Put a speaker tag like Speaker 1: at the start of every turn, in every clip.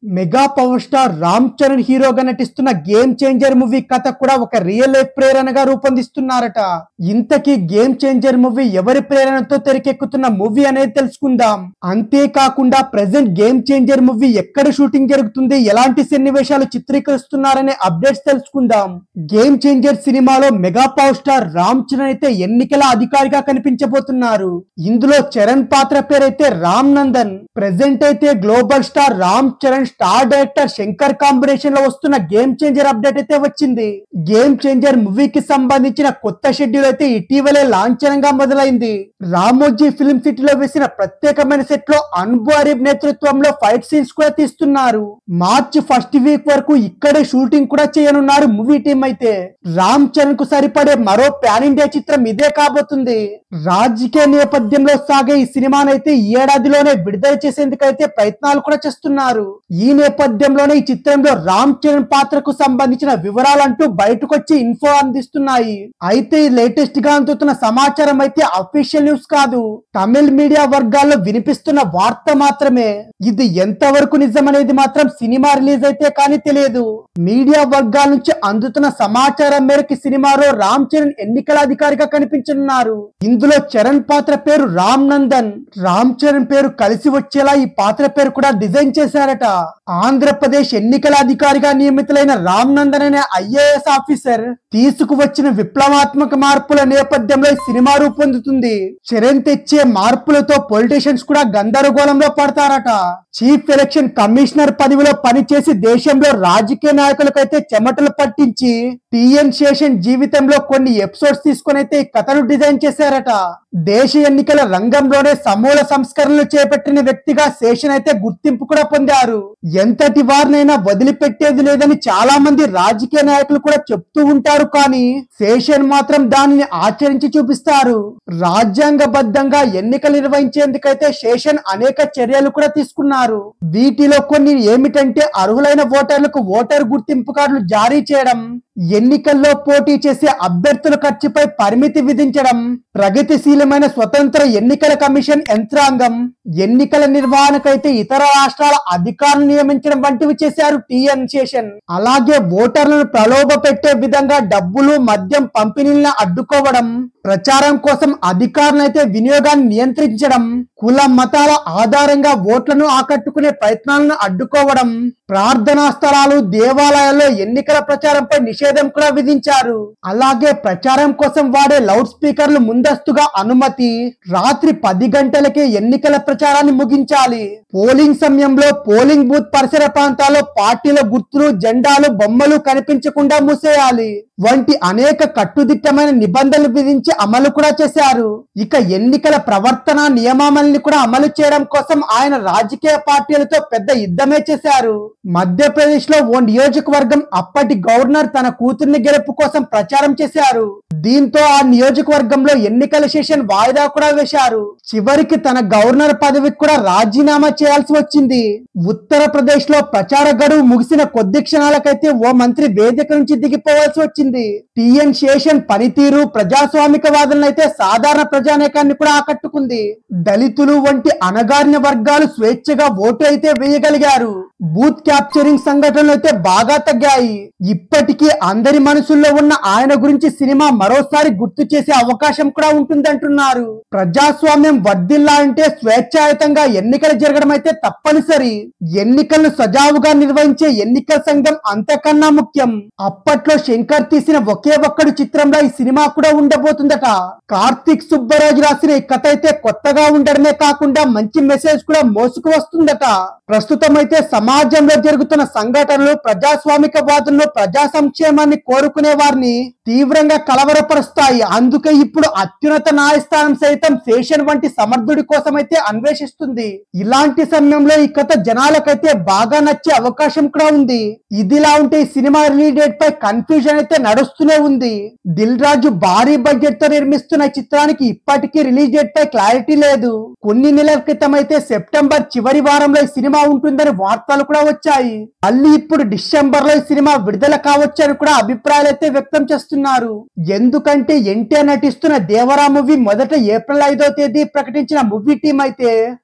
Speaker 1: mega power star Ram Charan హీరోగా నటిస్తున్న game changer movie కథ కూడా ఒక రియల్ లైఫ్ ప్రేరణగా రూపొందిస్తున్నారట ఇంతకీ గేమ్ చేంజర్ మూవీ ఎవరి ప్రేరణతో తెరకెక్కుతున్న మూవీ అనేది తెలుసుకుందాం అంతేకాకుండా ప్రెసెంట్ గేమ్ చేంజర్ మూవీ ఎక్కడ షూటింగ్ జరుగుతుంది ఎలాంటి సన్నివేశాలు చిత్రీకరిస్తున్నారనే అప్డేట్స్ తెలుసుకుందాం గేమ్ చేంజర్ సినిమాలో mega power star Ram Charan అయితే ఎన్నికల అధికారిగా కనిపించబోతున్నారు ఇందులో చరణ్ పాత్ర పేరైతే రామ్ నందన్ ప్రెసెంట్ అయితే global star Ram Charan star director Shankar combination లో వస్తున్న గేమ్ చేంజర్ అప్డేట్ అయితే వచ్చింది గేమ్ చేంజర్ మూవీకి సంబంధించిన కొత్త షెడ్యూల్ అయితే ఇటీవలే లాంఛనంగా మొదలైంది రామోజీ ఫిల్మ్ సిటీలో వేసిన ప్రత్యేకమైన సెట్ లో అన్బు అరీబ్ నేతృత్వంలో ఫైట్ సీన్స్ కూడా తీస్తున్నారు మార్చి ఫస్ట్ వీక్ వరకు ఇక్కడే షూటింగ్ కూడా చేయనున్నారు మూవీ టీం అయితే రామ్ చరణ్ కు సరిపడే మరో పాన్ ఇండియా చిత్రం ఇదే కాబోతుంది రాజకీయ నేపథ్యంలో సాగే ఈ సినిమానైతే ఈ ఏడాదిలోనే విడుదల చేసేందుకైతే ప్రయత్నాలు కూడా చేస్తున్నారు ఈ నేపథ్యంలోనే ఈ చిత్రంలో రామ్ చరణ్ పాత్రకు సంబంధించిన వివరాలంటూ బయటకొచ్చి ఇన్ఫో అందిస్తున్నాయి అయితే ఈ లేటెస్ట్ గా అందుతున్న సమాచారం అయితే అఫీషియల్ న్యూస్ కాదు తమిళ్ మీడియా వర్గాల్లో వినిపిస్తున్న వార్త మాత్రమే ఇది ఎంతవరకు నిజం అనేది మాత్రం సినిమా రిలీజ్ అయితే కానీ తెలియదు మీడియా వర్గాల నుంచి అందుతున్న సమాచారం మేరకు ఈ సినిమాలో రామ్ చరణ్ ఎన్నికల అధికారిగా కనిపించనున్నారు ఇందులో చరణ్ పాత్ర పేరు రామ్ నందన్ రామ్ చరణ్ పేరు కలిసి వచ్చేలా ఈ పాత్ర పేరు కూడా డిజైన్ చేశారట ఆంధ్రప్రదేశ్ ఎన్నికల అధికారిగా నియమితులైన రామ్ నందన్ అనే ఐఏఎస్ ఆఫీసర్ తీసుకువచ్చిన విప్లవాత్మక మార్పుల నేపథ్యంలో ఈ సినిమా రూపొందుతుంది చరణ్ తెచ్చే మార్పులతో పొలిటీషియన్స్ కూడా గందరగోళంలో పడతారట చీఫ్ ఎలక్షన్ కమిషనర్ పదవిలో పనిచేసి దేశంలో రాజకీయ నాయకులకైతే చెమటలు పట్టించి టిఎన్ శేషన్ జీవితంలో కొన్ని ఎపిసోడ్స్ తీసుకొని అయితే ఈ కథను డిజైన్ చేశారట దేశ ఎన్నికల రంగంలోనే సమూల సంస్కరణలు చేపట్టిన వ్యక్తిగా శేషన్ అయితే గుర్తింపు కూడా పొందారు ఎంతటి వారినైనా వదిలిపెట్టేది లేదని చాలా మంది రాజకీయ నాయకులు కూడా చెప్తూ ఉంటారు కానీ శేషన్ మాత్రం దానిని ఆచరించి చూపిస్తారు రాజ్యాంగబద్ధంగా ఎన్నికలు నిర్వహించేందుకైతే శేషన్ అనేక చర్యలు కూడా తీసుకున్నారు వీటిలో కొన్ని ఏమిటంటే అర్హులైన ఓటర్లకు ఓటర్ గుర్తింపు కార్డులు జారీ చేయడం ఎన్నికల్లో పోటీ చేసే అభ్యర్థుల ఖర్చుపై పరిమితి విధించడం ప్రగతిశీలమైన స్వతంత్ర ఎన్నికల కమిషన్ యంత్రాంగం ఎన్నికల నిర్వహణకైతే ఇతర రాష్ట్రాల అధికారులు నియమించడం వంటివి చేశారు టిఎన్ శేషన్ అలాగే ఓటర్లను ప్రలోభ పెట్టే విధంగా డబ్బులు మద్యం పంపిణీలను అడ్డుకోవడం ప్రచారం కోసం అధికారులైతే వినియోగాన్ని నియంత్రించడం కుల మతాల ఆధారంగా ఓట్లను ఆకట్టుకునే ప్రయత్నాలను అడ్డుకోవడం ప్రార్థనా స్థలాలు దేవాలయాల్లో ఎన్నికల ప్రచారంపై నిషేధం కూడా విధించారు అలాగే ప్రచారం కోసం వాడే లౌడ్ స్పీకర్లు ముందస్తుగా అనుమతి రాత్రి పది గంటలకే ఎన్నికల ప్రచారాన్ని ముగించాలి పోలింగ్ సమయంలో పోలింగ్ బూత్ పరిసర ప్రాంతాల్లో పార్టీల గుర్తులు జెండాలు బొమ్మలు కనిపించకుండా మూసేయాలి వంటి అనేక కట్టుదిట్టమైన నిబంధనలు విధించి అమలు కూడా చేశారు ఇక ఎన్నికల ప్రవర్తన నియమావళిని కూడా అమలు చేయడం కోసం ఆయన రాజకీయ పార్టీలతో పెద్ద యుద్ధమే చేశారు మధ్యప్రదేశ్ లో ఓ నియోజకవర్గం అప్పటి గవర్నర్ తన కూతుర్ని గెలుపు కోసం ప్రచారం చేశారు దీంతో ఆ నియోజకవర్గంలో ఎన్నికల సెషన్ వాయిదా కూడా వేశారు చివరికి తన గవర్నర్ పదవికి కూడా రాజీనామా చేయాల్సి వచ్చింది ఉత్తరప్రదేశ్ లో ప్రచార గడువు ముగిసిన కొద్ది క్షణాలకైతే ఓ మంత్రి వేదిక నుంచి దిగిపోవాల్సి వచ్చింది టిఎన్ శేషన్ పనితీరు ప్రజాస్వామిక వాదనలు అయితే సాధారణ ప్రజానేకాన్ని కూడా ఆకట్టుకుంది దళితులు వంటి అణగారిన వర్గాలు స్వేచ్ఛగా ఓటు అయితే వేయగలిగారు బూత్ క్యాప్చరింగ్ సంఘటనలు అయితే బాగా తగ్గాయి ఇప్పటికీ అందరి మనసుల్లో ఉన్న ఆయన గురించి సినిమా మరోసారి గుర్తు చేసే అవకాశం కూడా ఉంటుందంటున్నారు ప్రజాస్వామ్యం వర్ధిల్లా అంటే స్వేచ్ఛాయుతంగా ఎన్నికలు జరగడం అయితే తప్పనిసరి ఎన్నికలను సజావుగా నిర్వహించే ఎన్నికల సంఘం అంతకన్నా ముఖ్యం అప్పట్లో శంకర్ తీసిన ఒకే ఒక్కడు చిత్రంలో ఈ సినిమా కూడా ఉండబోతుందట కార్తిక్ సుబ్బరాజు రాసిన ఈ కథ అయితే కొత్తగా ఉండడమే కాకుండా మంచి మెసేజ్ కూడా మోసుకు వస్తుందట ప్రస్తుతం అయితే సమాజంలో జరుగుతున్న సంఘటనలు ప్రజాస్వామిక వాదుల్లో ప్రజా సంక్షేమాన్ని కోరుకునే వారిని తీవ్రంగా కలవరపరుస్తాయి అందుకే ఇప్పుడు అత్యున్నత న్యాయస్థానం సైతం శేషన్ వంటి సమర్థుడి కోసం అయితే అన్వేషిస్తుంది ఇలాంటి సమయంలో ఈ కథ జనాలకైతే బాగా నచ్చే అవకాశం కూడా ఉంది ఇదిలా ఉంటే ఈ సినిమా రిలీజ్ డేట్ పై కన్ఫ్యూజన్ అయితే నడుస్తూనే ఉంది దిల్ రాజు భారీ బడ్జెట్ తో నిర్మిస్తున్న ఈ చిత్రానికి ఇప్పటికీ రిలీజ్ డేట్ పై క్లారిటీ లేదు కొన్ని నెలల క్రితం అయితే సెప్టెంబర్ చివరి వారంలో ఈ సినిమా ఉంటుందని వార్తలు కూడా వచ్చాయి మళ్ళీ ఇప్పుడు డిసెంబర్ లో ఈ సినిమా విడుదల కావచ్చని కూడా అభిప్రాయాలు అయితే వ్యక్తం చేస్తున్నారు ఎందుకంటే ఎన్టీఆర్ నటిస్తున్న దేవరా మూవీ మొదట ఏప్రిల్ ఐదో తేదీ ప్రకటించిన మూవీ టీం అయితే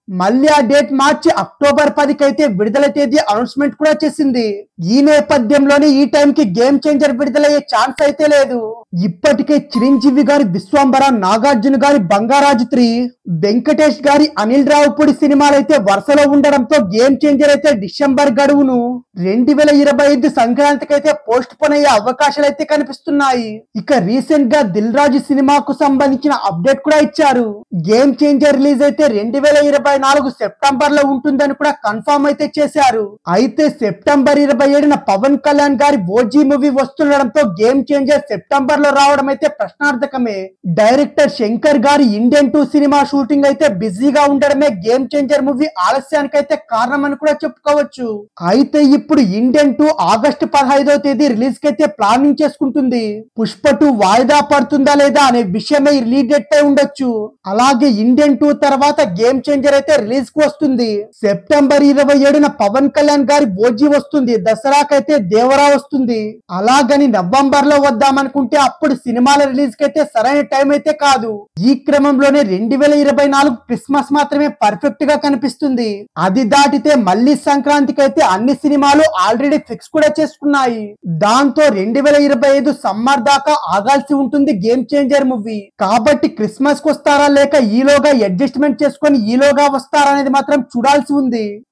Speaker 1: మళ్ళీ ఆ డేట్ మార్చి అక్టోబర్ పదికి అయితే విడుదల తేదీ అనౌన్స్మెంట్ కూడా చేసింది ఈ నేపథ్యంలోనే ఈ టైం కి గేమ్ చేంజర్ విడుదలయ్యే ఛాన్స్ అయితే లేదు ఇప్పటికే చిరంజీవి గారి విశ్వంబర నాగార్జున గారి బంగారాజు త్రీ వెంకటేష్ గారి అనిల్ రావుపూడి సినిమాలు అయితే వరుసలో ఉండడంతో గేమ్ చేంజర్ అయితే డిసెంబర్ గడువును రెండు వేల ఇరవై ఐదు సంక్రాంతికి అయితే పోస్ట్ పోన్ అయ్యే అవకాశాలు అయితే కనిపిస్తున్నాయి ఇక రీసెంట్ గా దిల్ రాజు సినిమాకు సంబంధించిన అప్డేట్ కూడా ఇచ్చారు గేమ్ చేంజర్ రిలీజ్ అయితే రెండు వేల ఇరవై నాలుగు సెప్టెంబర్ లో ఉంటుందని కూడా కన్ఫర్మ్ అయితే చేశారు అయితే సెప్టెంబర్ ఇరవై ఏడున పవన్ కళ్యాణ్ గారి ఓజీ మూవీ వస్తుండడంతో గేమ్ చేంజర్ సెప్టెంబర్ లో రావడం అయితే ప్రశ్నార్థకమే డైరెక్టర్ శంకర్ గారి ఇండియన్ టూ సినిమా షూటింగ్ అయితే బిజీగా ఉండడమే గేమ్ చేంజర్ మూవీ ఆలస్యానికి అయితే కారణం అని కూడా చెప్పుకోవచ్చు అయితే ఇప్పుడు ఇండియన్ టూ ఆగస్టు పదహైదో తేదీ రిలీజ్ కి అయితే ప్లానింగ్ చేసుకుంటుంది పుష్ప టూ వాయిదా పడుతుందా లేదా అనే విషయమే రిలీజ్ డేట్ పై ఉండొచ్చు అలాగే ఇండియన్ టూ తర్వాత గేమ్ చేంజర్ అయితే రిలీజ్ కు వస్తుంది సెప్టెంబర్ ఇరవై ఏడున పవన్ కళ్యాణ్ గారి ఓజీ వస్తుంది దసరాకైతే దేవరా వస్తుంది అలాగని నవంబర్ లో వద్దామనుకుంటే అప్పుడు సినిమాల రిలీజ్ కి అయితే సరైన టైం అయితే కాదు ఈ క్రమంలోనే రెండు వేల ఇరవై నాలుగు క్రిస్మస్ మాత్రమే పర్ఫెక్ట్ గా కనిపిస్తుంది అది దాటితే మళ్ళీ సంక్రాంతికి అయితే అన్ని సినిమాలు ఆల్రెడీ ఫిక్స్ కూడా చేసుకున్నాయి దాంతో రెండు వేల ఇరవై ఐదు సమ్మర్ దాకా ఆగాల్సి ఉంటుంది గేమ్ చేంజర్ మూవీ కాబట్టి క్రిస్మస్ కు వస్తారా లేక ఈలోగా అడ్జస్ట్మెంట్ చేసుకొని ఈలోగా వస్తారా అనేది మాత్రం చూడాల్సి ఉంది